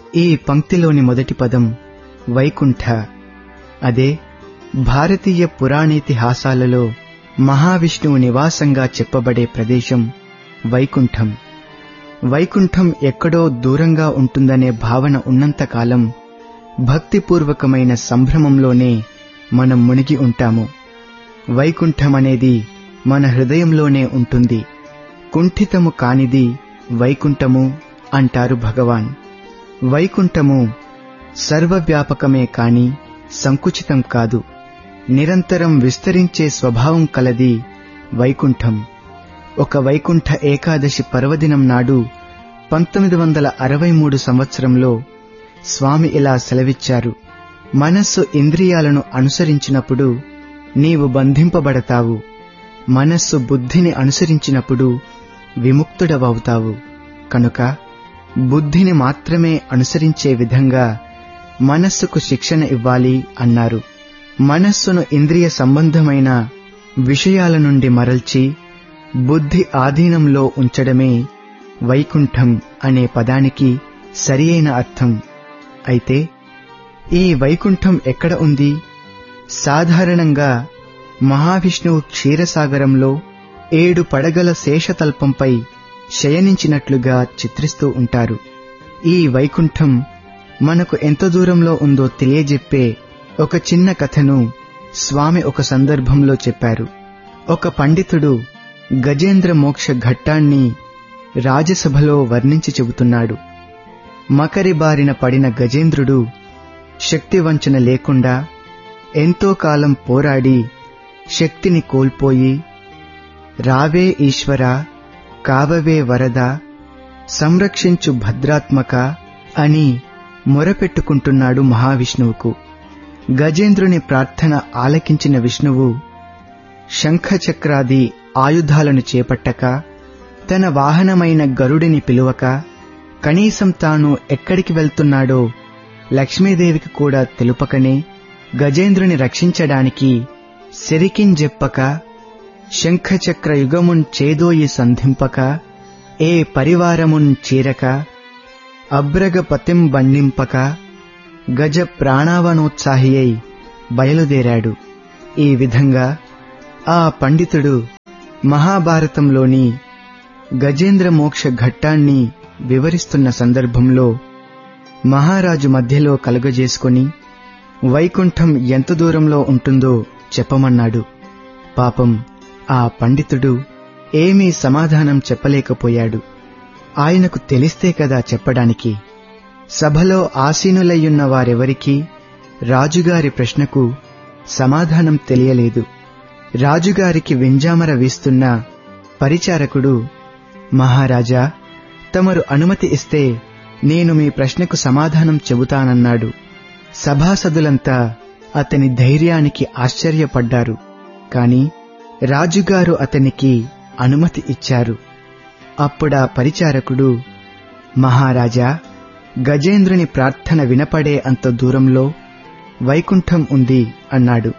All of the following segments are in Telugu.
ఈ పంక్తిలోని మొదటి పదం వైకుంఠ అదే భారతీయ పురాణేతిహాసాలలో మహావిష్ణువు నివాసంగా చెప్పబడే ప్రదేశం వైకుంఠం వైకుంఠం ఎక్కడో దూరంగా ఉంటుందనే భావన ఉన్నంతకాలం భక్తిపూర్వకమైన సంభ్రమంలోనే మనం మునిగి ఉంటాము వైకుంఠం అనేది మన హృదయంలోనే ఉంటుంది కుంఠితము కానిది వైకుంఠము అంటారు భగవాన్ వైకుంఠము సర్వవ్యాపకమే కాని సంకుచితం కాదు నిరంతరం విస్తరించే స్వభావం కలది వైకుంఠం ఒక వైకుంఠ ఏకాదశి పర్వదినం నాడు పంతొమ్మిది వందల అరవై మూడు సంవత్సరంలో స్వామి ఇలా సెలవిచ్చారు మనస్సు ఇంద్రియాలను అనుసరించినప్పుడు నీవు బంధింపబడతావు మనస్సు బుద్ధిని అనుసరించినప్పుడు విముక్తుడవవుతావు కనుక బుద్ధిని మాత్రమే అనుసరించే విధంగా మనస్సుకు శిక్షణ ఇవ్వాలి అన్నారు మనస్సును ఇంద్రియ సంబంధమైన విషయాల నుండి మరల్చి బుద్ధి ఆధీనంలో ఉంచడమే వైకుంఠం అనే పదానికి సరియైన అర్థం అయితే ఈ వైకుంఠం ఎక్కడ ఉంది సాధారణంగా మహావిష్ణువు క్షీరసాగరంలో ఏడు పడగల శేషతల్పంపై శయనించినట్లుగా చిత్రిస్తూ ఉంటారు ఈ వైకుంఠం మనకు ఎంత దూరంలో ఉందో తెలియజెప్పే ఒక చిన్న కథను స్వామి ఒక సందర్భంలో చెప్పారు ఒక పండితుడు గజేంద్ర మోక్ష ఘట్టాన్ని రాజసభలో వర్ణించి చెబుతున్నాడు మకరి బారిన పడిన గజేంద్రుడు శక్తివంచన లేకుండా ఎంతో కాలం పోరాడి శక్తిని కోల్పోయి రావే ఈశ్వర కావవే వరద సంరక్షించు భద్రాత్మక అని మొరపెట్టుకుంటున్నాడు మహావిష్ణువుకు గజేంద్రుని ప్రార్థన ఆలకించిన విష్ణువు శంఖచక్రాది ఆయుధాలను చేపట్టక తన వాహనమైన గరుడిని పిలువక కనీసం తాను ఎక్కడికి వెళ్తున్నాడో లక్ష్మీదేవికి కూడా తెలుపకనే గజేంద్రుని రక్షించడానికి సెరికింజెప్పక శంఖచక్ర యుగమున్ చేదోయి సంధింపక ఏ పరివారమున్ చీరక అబ్రగపతిం బండింపక గజ ప్రాణావనోత్సాహి అయి బయలుదేరాడు ఈ విధంగా ఆ పండితుడు మహాభారతంలోని గజేంద్ర మోక్ష ఘట్టాన్ని వివరిస్తున్న సందర్భంలో మహారాజు మధ్యలో కలుగజేసుకొని వైకుంఠం ఎంత దూరంలో ఉంటుందో చెప్పమన్నాడు పాపం ఆ పండితుడు ఏమీ సమాధానం చెప్పలేకపోయాడు ఆయనకు తెలిస్తే కదా చెప్పడానికి సభలో ఆసీనులయ్యున్న వారెవరికీ రాజుగారి ప్రశ్నకు సమాధానం తెలియలేదు రాజుగారికి వింజామర వీస్తున్న పరిచారకుడు మహారాజా తమరు అనుమతి ఇస్తే నేను మీ ప్రశ్నకు సమాధానం చెబుతానన్నాడు సభాసదులంతా అతని ధైర్యానికి ఆశ్చర్యపడ్డారు కాని రాజుగారు అతనికి అనుమతి ఇచ్చారు అప్పుడా పరిచారకుడు మహారాజా గజేంద్రుని ప్రార్థన వినపడే అంత దూరంలో వైకుంఠం ఉంది అన్నాడు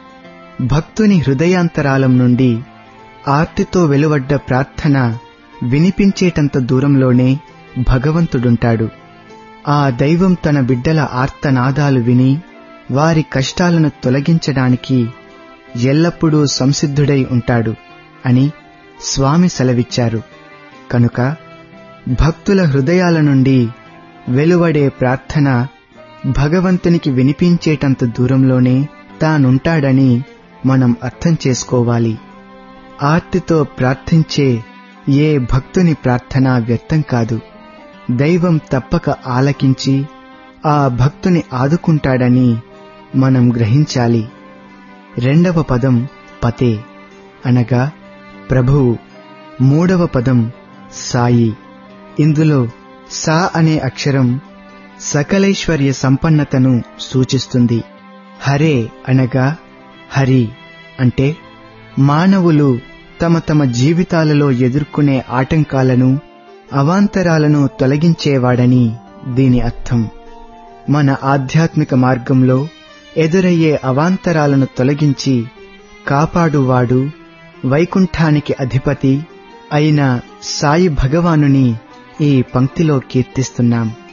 భక్తుని హృదయాంతరాలం నుండి ఆర్తితో వెలువడ్డ ప్రార్థన వినిపించేటంత దూరంలోనే భగవంతుడుంటాడు ఆ దైవం తన బిడ్డల ఆర్తనాదాలు విని వారి కష్టాలను తొలగించడానికి ఎల్లప్పుడూ సంసిద్ధుడై ఉంటాడు అని స్వామి సెలవిచ్చారు కనుక భక్తుల హృదయాల నుండి వెలువడే ప్రార్థన భగవంతునికి వినిపించేటంత దూరంలోనే తానుంటాడని మనం అర్థం చేసుకోవాలి ఆర్తితో ప్రార్థించే ఏ భక్తుని ప్రార్థన వ్యర్థం కాదు దైవం తప్పక ఆలకించి ఆ భక్తుని ఆదుకుంటాడని మనం గ్రహించాలి రెండవ పదం పతే అనగా ప్రభువు మూడవ పదం సాయి ఇందులో సా అనే అక్షరం సకలైశ్వర్య సంపన్నతను సూచిస్తుంది హరే అనగా హరి అంటే మానవులు తమ తమ జీవితాలలో ఎదుర్కొనే ఆటంకాలను అవాంతరాలను తొలగించేవాడని దీని అర్థం మన ఆధ్యాత్మిక మార్గంలో ఎదురయ్యే అవాంతరాలను తొలగించి కాపాడువాడు వైకుంఠానికి అధిపతి అయిన సాయి భగవానుని ఈ పంక్తిలో కీర్తిస్తున్నాం